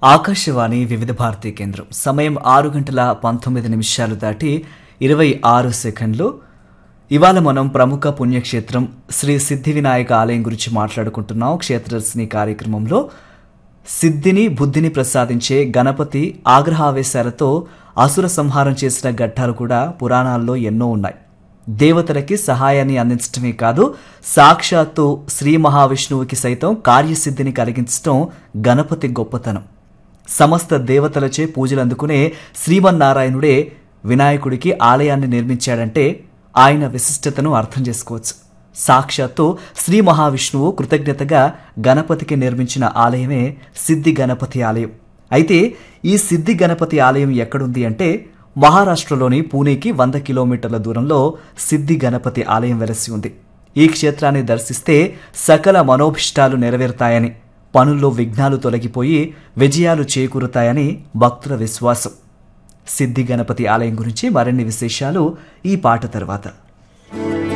ఆకాశవాణి వివిధ భారతీ కేంద్రం సమయం ఆరు గంటల పంతొమ్మిది నిమిషాలు దాటి ఇరవై ఆరు సెకండ్లు ఇవాళ మనం ప్రముఖ పుణ్యక్షేత్రం శ్రీ సిద్ధి వినాయక ఆలయం గురించి మాట్లాడుకుంటున్నాం క్షేత్రదర్శిని కార్యక్రమంలో సిద్ధిని బుద్ధిని ప్రసాదించే గణపతి ఆగ్రహావేశాలతో అసుర సంహారం చేసిన ఘట్టాలు కూడా పురాణాల్లో ఎన్నో ఉన్నాయి దేవతలకి సహాయాన్ని అందించడమే కాదు సాక్షాత్తు శ్రీ మహావిష్ణువుకి సైతం కార్యసిద్ధిని కలిగించడం గణపతి గొప్పతనం సమస్త దేవతలచే పూజలు అందుకునే శ్రీమన్నారాయణుడే వినాయకుడికి ఆలయాన్ని నిర్మించాడంటే ఆయన విశిష్టతను అర్థం చేసుకోవచ్చు సాక్షాత్తు శ్రీ మహావిష్ణువు కృతజ్ఞతగా గణపతికి నిర్మించిన ఆలయమే సిద్ధి గణపతి ఆలయం అయితే ఈ సిద్ధి గణపతి ఆలయం ఎక్కడుంది అంటే మహారాష్ట్రలోని పూణేకి వంద కిలోమీటర్ల దూరంలో సిద్ధి గణపతి ఆలయం వెలసి ఉంది ఈ క్షేత్రాన్ని దర్శిస్తే సకల మనోభిష్టాలు నెరవేరుతాయని పనుల్లో విఘ్నాలు తొలగిపోయి విజయాలు చేకూరుతాయని భక్తుల విశ్వాసం సిద్ధి గణపతి ఆలయం గురించి మరిన్ని విశేషాలు ఈ పాట తర్వాత